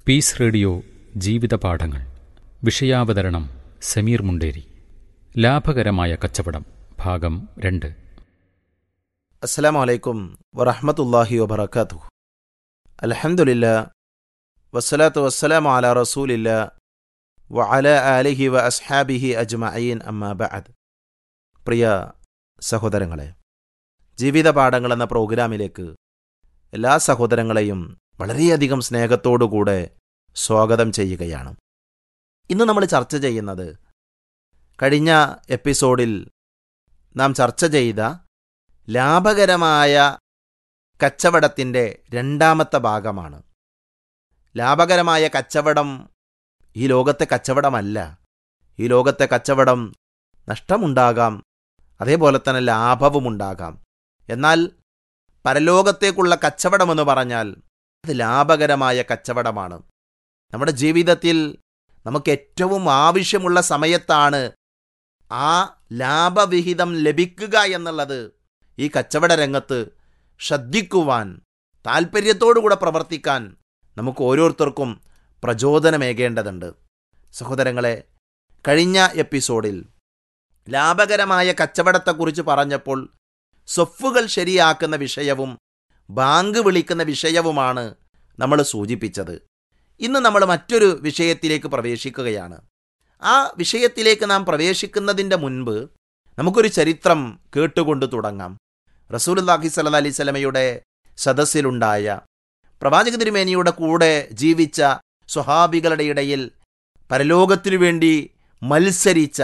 piece radio ജീവിതപാഠങ്ങൾ വിഷയാവതരണം സമീർ മുണ്ടേരി ലാഭകരമായ കച്ചവടം ഭാഗം രണ്ട് അസ്സലാമു അലൈക്കും വറഹ്മത്തുള്ളാഹി വബറകാതുഹു അൽഹംദുലില്ലാ വസ്സലാത്തു വസ്സലാമു അലാ റസൂലില്ലാ വഅല ആലിഹി വ അസ്ഹാബിഹി അജ്മഈൻ അമ്മാ ബഅദ് പ്രിയ സഹോദരങ്ങളെ ജീവിത പാഠങ്ങൾ എന്ന പ്രോഗ്രാമിലേക്ക് എല്ലാ സഹോദരങ്ങളെയും വളരെയധികം സ്നേഹത്തോടുകൂടെ സ്വാഗതം ചെയ്യുകയാണ് ഇന്ന് നമ്മൾ ചർച്ച ചെയ്യുന്നത് കഴിഞ്ഞ എപ്പിസോഡിൽ നാം ചർച്ച ചെയ്ത ലാഭകരമായ കച്ചവടത്തിൻ്റെ രണ്ടാമത്തെ ഭാഗമാണ് ലാഭകരമായ കച്ചവടം ഈ ലോകത്തെ കച്ചവടമല്ല ഈ ലോകത്തെ കച്ചവടം നഷ്ടമുണ്ടാകാം അതേപോലെ തന്നെ ലാഭവുമുണ്ടാകാം എന്നാൽ പരലോകത്തേക്കുള്ള കച്ചവടമെന്ന് പറഞ്ഞാൽ അത് ലാഭകരമായ കച്ചവടമാണ് നമ്മുടെ ജീവിതത്തിൽ നമുക്ക് ഏറ്റവും ആവശ്യമുള്ള സമയത്താണ് ആ ലാഭവിഹിതം ലഭിക്കുക എന്നുള്ളത് ഈ കച്ചവട രംഗത്ത് ശ്രദ്ധിക്കുവാൻ താൽപ്പര്യത്തോടുകൂടെ പ്രവർത്തിക്കാൻ നമുക്ക് ഓരോരുത്തർക്കും പ്രചോദനമേകേണ്ടതുണ്ട് സഹോദരങ്ങളെ കഴിഞ്ഞ എപ്പിസോഡിൽ ലാഭകരമായ കച്ചവടത്തെക്കുറിച്ച് പറഞ്ഞപ്പോൾ സൊഫുകൾ ശരിയാക്കുന്ന വിഷയവും ബാങ്ക് വിളിക്കുന്ന വിഷയവുമാണ് നമ്മൾ സൂചിപ്പിച്ചത് ഇന്ന് നമ്മൾ മറ്റൊരു വിഷയത്തിലേക്ക് പ്രവേശിക്കുകയാണ് ആ വിഷയത്തിലേക്ക് നാം പ്രവേശിക്കുന്നതിൻ്റെ മുൻപ് നമുക്കൊരു ചരിത്രം കേട്ടുകൊണ്ട് തുടങ്ങാം റസൂലുല്ലാഹി സല്ല അലൈഹി സ്വലമയുടെ സദസ്സിലുണ്ടായ പ്രവാചക തിരുമേനിയുടെ കൂടെ ജീവിച്ച സ്വഹാബികളുടെ ഇടയിൽ പരലോകത്തിനു വേണ്ടി മത്സരിച്ച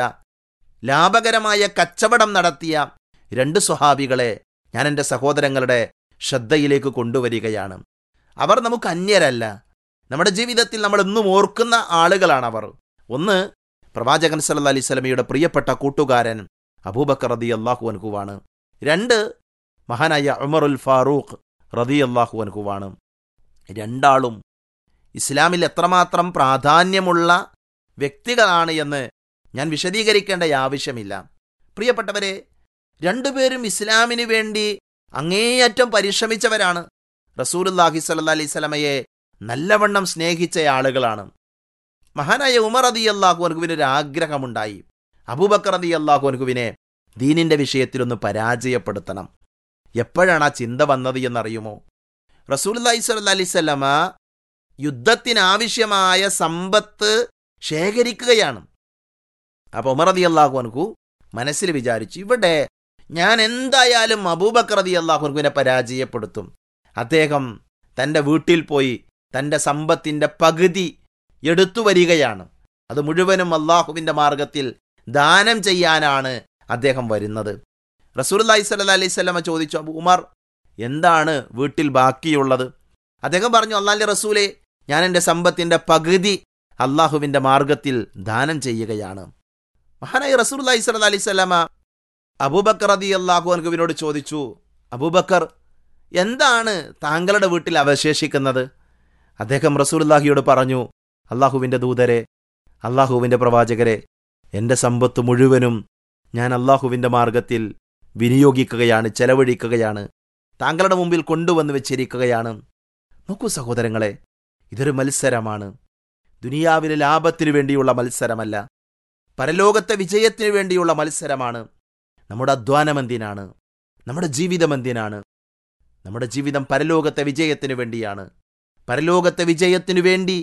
ലാഭകരമായ കച്ചവടം നടത്തിയ രണ്ട് സ്വഹാബികളെ ഞാൻ എൻ്റെ സഹോദരങ്ങളുടെ ശ്രദ്ധയിലേക്ക് കൊണ്ടുവരികയാണ് അവർ നമുക്ക് അന്യരല്ല നമ്മുടെ ജീവിതത്തിൽ നമ്മൾ എന്നും ഓർക്കുന്ന ആളുകളാണ് അവർ ഒന്ന് പ്രവാചകൻ സല്ല അലൈഹി സ്വലമയുടെ പ്രിയപ്പെട്ട കൂട്ടുകാരൻ അബൂബക്കർ റതി അള്ളാഹു അൻഹുവാണ് രണ്ട് മഹാനായ ഉമറുൽ ഫാറൂഖ് റതി അള്ളാഹു അൻഹുവാണ് രണ്ടാളും ഇസ്ലാമിൽ എത്രമാത്രം പ്രാധാന്യമുള്ള വ്യക്തികളാണ് എന്ന് ഞാൻ വിശദീകരിക്കേണ്ട ആവശ്യമില്ല പ്രിയപ്പെട്ടവരെ രണ്ടുപേരും ഇസ്ലാമിന് വേണ്ടി അങ്ങേയറ്റം പരിശ്രമിച്ചവരാണ് റസൂലുല്ലാഹി സല്ല അലൈഹി സ്വലമയെ നല്ലവണ്ണം സ്നേഹിച്ച ആളുകളാണ് മഹാനായ ഉമർ അതി അള്ളാഹു അൻഹുവിന് ഒരു ആഗ്രഹമുണ്ടായി അബൂബക്കർ അതി അള്ളാഹു അൻഹുവിനെ ദീനിന്റെ വിഷയത്തിലൊന്ന് പരാജയപ്പെടുത്തണം എപ്പോഴാണ് ആ ചിന്ത വന്നത് എന്നറിയുമോ റസൂലി സ്വല്ല അലിസ്വല്ലമ യുദ്ധത്തിനാവശ്യമായ സമ്പത്ത് ശേഖരിക്കുകയാണ് അപ്പൊ ഉമർ അതി അള്ളാഹു അൻഹു മനസ്സിൽ വിചാരിച്ചു ഇവിടെ ഞാൻ എന്തായാലും അബൂബക്കർ അതി അള്ളാഹു അൻഹുവിനെ പരാജയപ്പെടുത്തും അദ്ദേഹം തൻ്റെ വീട്ടിൽ പോയി തൻ്റെ സമ്പത്തിൻ്റെ പകുതി എടുത്തു വരികയാണ് അത് മുഴുവനും അള്ളാഹുവിൻ്റെ മാർഗത്തിൽ ദാനം ചെയ്യാനാണ് അദ്ദേഹം വരുന്നത് റസൂലി സല്ല അലൈഹി സ്വലമ ചോദിച്ചു അബു ഉമർ എന്താണ് വീട്ടിൽ ബാക്കിയുള്ളത് അദ്ദേഹം പറഞ്ഞു അള്ളാഹിൻ്റെ റസൂലെ ഞാൻ എൻ്റെ സമ്പത്തിൻ്റെ പകുതി അള്ളാഹുവിൻ്റെ മാർഗത്തിൽ ദാനം ചെയ്യുകയാണ് മഹാനായി റസൂൽ സല്ല അലൈഹി സ്വലമ അബൂബക്കർ അതി അള്ളാഹു അൻഹുവിനോട് ചോദിച്ചു അബൂബക്കർ എന്താണ് താങ്കളുടെ വീട്ടിൽ അവശേഷിക്കുന്നത് അദ്ദേഹം റസൂൽല്ലാഹിയോട് പറഞ്ഞു അള്ളാഹുവിൻ്റെ ദൂതരെ അള്ളാഹുവിൻ്റെ പ്രവാചകരെ എൻ്റെ സമ്പത്ത് മുഴുവനും ഞാൻ അള്ളാഹുവിൻ്റെ മാർഗത്തിൽ വിനിയോഗിക്കുകയാണ് ചെലവഴിക്കുകയാണ് താങ്കളുടെ മുമ്പിൽ കൊണ്ടുവന്ന് വെച്ചിരിക്കുകയാണ് നോക്കൂ സഹോദരങ്ങളെ ഇതൊരു മത്സരമാണ് ദുനിയാവിലെ ലാഭത്തിനു വേണ്ടിയുള്ള മത്സരമല്ല പരലോകത്തെ വിജയത്തിനു വേണ്ടിയുള്ള മത്സരമാണ് നമ്മുടെ അധ്വാനം എന്തിനാണ് നമ്മുടെ ജീവിതം എന്തിനാണ് നമ്മുടെ ജീവിതം പരലോകത്തെ വിജയത്തിനു വേണ്ടിയാണ് പരലോകത്തെ വിജയത്തിനു വേണ്ടി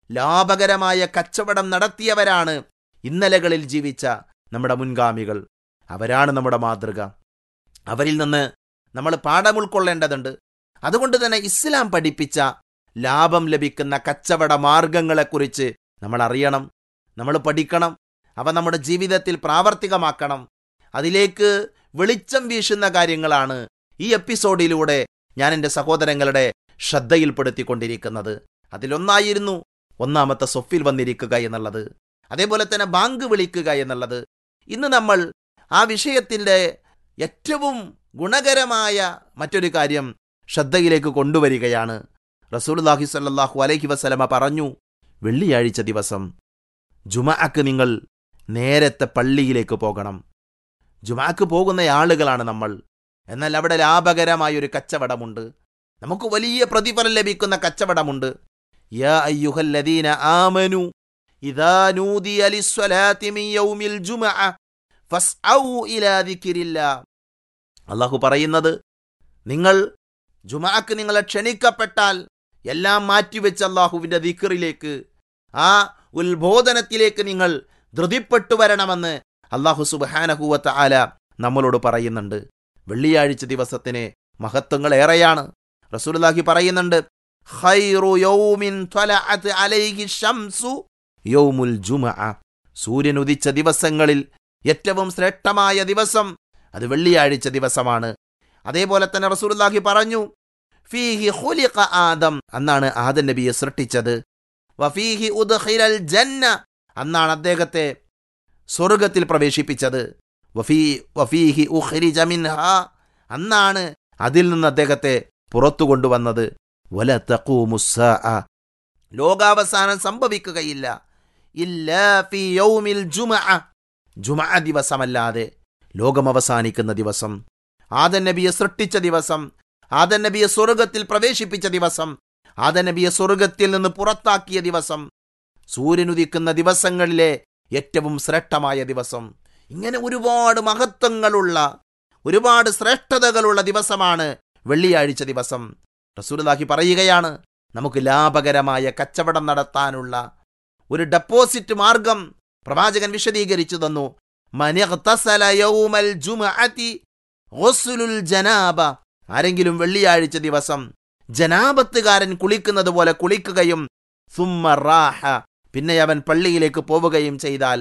ലാഭകരമായ കച്ചവടം നടത്തിയവരാണ് ഇന്നലകളിൽ ജീവിച്ച നമ്മുടെ മുൻഗാമികൾ അവരാണ് നമ്മുടെ മാതൃക അവരിൽ നിന്ന് നമ്മൾ പാഠം ഉൾക്കൊള്ളേണ്ടതുണ്ട് അതുകൊണ്ട് തന്നെ ഇസ്ലാം പഠിപ്പിച്ച ലാഭം ലഭിക്കുന്ന കച്ചവട മാർഗങ്ങളെക്കുറിച്ച് നമ്മൾ അറിയണം നമ്മൾ പഠിക്കണം അവ നമ്മുടെ ജീവിതത്തിൽ പ്രാവർത്തികമാക്കണം അതിലേക്ക് വെളിച്ചം വീശുന്ന കാര്യങ്ങളാണ് ഈ എപ്പിസോഡിലൂടെ ഞാൻ എൻ്റെ സഹോദരങ്ങളുടെ ശ്രദ്ധയിൽപ്പെടുത്തിക്കൊണ്ടിരിക്കുന്നത് അതിലൊന്നായിരുന്നു ഒന്നാമത്തെ സൊഫിൽ വന്നിരിക്കുക എന്നുള്ളത് അതേപോലെ തന്നെ ബാങ്ക് വിളിക്കുക എന്നുള്ളത് ഇന്ന് നമ്മൾ ആ വിഷയത്തിൻ്റെ ഏറ്റവും ഗുണകരമായ മറ്റൊരു കാര്യം ശ്രദ്ധയിലേക്ക് കൊണ്ടുവരികയാണ് റസൂൽല്ലാഹി സല്ലാഹു അലൈഹി വസലമ പറഞ്ഞു വെള്ളിയാഴ്ച ദിവസം ജുമാക്ക് നിങ്ങൾ നേരത്തെ പള്ളിയിലേക്ക് പോകണം ജുമാക്ക് പോകുന്ന ആളുകളാണ് നമ്മൾ എന്നാൽ അവിടെ ലാഭകരമായ ഒരു കച്ചവടമുണ്ട് നമുക്ക് വലിയ പ്രതിഫലം ലഭിക്കുന്ന കച്ചവടമുണ്ട് യാ അയ്യുഹല്ലദീന ആമനു ഇദാ നൂദിയ ലിസ്വലാത്തി മിൻ യൗമിൽ ജുമഅ ഫസ്ഔ ഇലാ ദിക്രില്ലാ അള്ളാഹു പറയുന്നത് നിങ്ങൾ ജുമാക്ക് നിങ്ങളെ ക്ഷണിക്കപ്പെട്ടാൽ എല്ലാം മാറ്റിവെച്ച് അള്ളാഹുവിൻ്റെ ദിക്കറിലേക്ക് ആ ഉത്ബോധനത്തിലേക്ക് നിങ്ങൾ ധൃതിപ്പെട്ടു വരണമെന്ന് അള്ളാഹു സുബാനഹുവത്ത ആല നമ്മളോട് പറയുന്നുണ്ട് വെള്ളിയാഴ്ച ദിവസത്തിന് മഹത്വങ്ങൾ ഏറെയാണ് റസൂലുള്ളാഹി പറയുന്നുണ്ട് ഖൈറു യൗമിൻ ത്വലഅത് അലൈഹി ശംസു യൗമുൽ ജുമഅ സൂര്യൻ ഉദിച്ച ദിവസങ്ങളിൽ ഏറ്റവും ശ്രേഷ്ഠമായ ദിവസം അത് വെള്ളിയാഴ്ച ദിവസമാണ് അതേപോലെ തന്നെ റസൂലുള്ളാഹി പറഞ്ഞു ഫീഹി ഖുലിഖ ആദം അന്നാണ് ആദം നബിയെ സൃഷ്ടിച്ചത് വഫീഹി ഉദ്ഖിലൽ ജന്ന അന്നാണ് അദ്ദേഹത്തെ സ്വർഗത്തിൽ പ്രവേശിപ്പിച്ചത് വഫീ വഫീഹി ഉഖ്രിജ മിൻഹാ അന്നാണ് അതിൽ നിന്ന് അദ്ദേഹത്തെ പുറത്തു കൊണ്ടുവന്നത് വല തഖൂമുസ്സാഅ ലോകാവസാനം സംഭവിക്കുകയില്ല ഇല്ലാ ഫീ യൗമിൽ ജുമഅ ജുമഅ ദിവസമല്ലാതെ ലോകം അവസാനിക്കുന്ന ദിവസം ആദൻ നബിയെ സൃഷ്ടിച്ച ദിവസം ആദൻ നബിയെ സ്വർഗത്തിൽ പ്രവേശിപ്പിച്ച ദിവസം ആദൻ നബിയെ സ്വർഗത്തിൽ നിന്ന് പുറത്താക്കിയ ദിവസം സൂര്യനുദിക്കുന്ന ദിവസങ്ങളിലെ ഏറ്റവും ശ്രേഷ്ഠമായ ദിവസം ഇങ്ങനെ ഒരുപാട് മഹത്വങ്ങളുള്ള ഒരുപാട് ശ്രേഷ്ഠതകളുള്ള ദിവസമാണ് വെള്ളിയാഴ്ച ദിവസം റസൂലുള്ളാഹി പറയുകയാണ് നമുക്ക് ലാഭകരമായ കച്ചവടം നടത്താനുള്ള ഒരു ഡെപ്പോസിറ്റ് മാർഗം പ്രവാചകൻ വിശദീകരിച്ചു തന്നു മനിഗ്തസല യൗമൽ ജുമഅതി ഗുസ്ലുൽ ജനാബ ആരെങ്കിലും വെള്ളിയാഴ്ച ദിവസം ജനാപത്തുകാരൻ കുളിക്കുന്നത് പോലെ കുളിക്കുകയും സുമ്മ റാഹ പിന്നെ അവൻ പള്ളിയിലേക്ക് പോവുകയും ചെയ്താൽ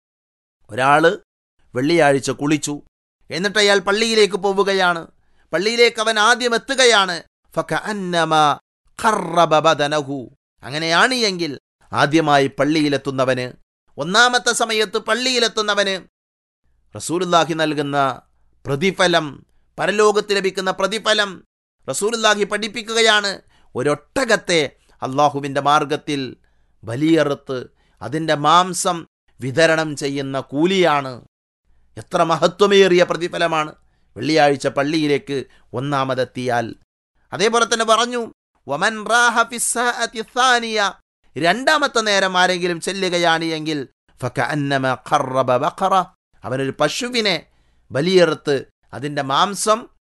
ഒരാള് വെള്ളിയാഴ്ച കുളിച്ചു എന്നിട്ട് അയാൾ പള്ളിയിലേക്ക് പോവുകയാണ് പള്ളിയിലേക്ക് അവൻ ആദ്യം എത്തുകയാണ് ഫകഅന്നമ ഖറബ ബദനഹു അങ്ങനെയാണ് എങ്കിൽ ആദ്യമായി പള്ളിയിലെത്തുന്നവന് ഒന്നാമത്തെ സമയത്ത് പള്ളിയിലെത്തുന്നവന് റസൂലുല്ലാഹി നൽകുന്ന പ്രതിഫലം പരലോകത്ത് ലഭിക്കുന്ന പ്രതിഫലം റസൂലുല്ലാഹി പഠിപ്പിക്കുകയാണ് ഒരൊട്ടകത്തെ അള്ളാഹുവിൻ്റെ മാർഗത്തിൽ ബലിയറുത്ത് അതിൻ്റെ മാംസം വിതരണം ചെയ്യുന്ന കൂലിയാണ് എത്ര മഹത്വമേറിയ പ്രതിഫലമാണ് വെള്ളിയാഴ്ച പള്ളിയിലേക്ക് ഒന്നാമതെത്തിയാൽ അതേപോലെ തന്നെ പറഞ്ഞു വമൻ റാഹ ഫിസ്സാഅത്തി ഥാനിയ രണ്ടാമത്തെ നേരം ആരെങ്കിലും ചെല്ലുകയാണ് എങ്കിൽ ഫകഅന്നമ ഖറബ ബഖറ അവനൊരു പശുവിനെ ബലിയെറുത്ത് അതിൻ്റെ മാംസം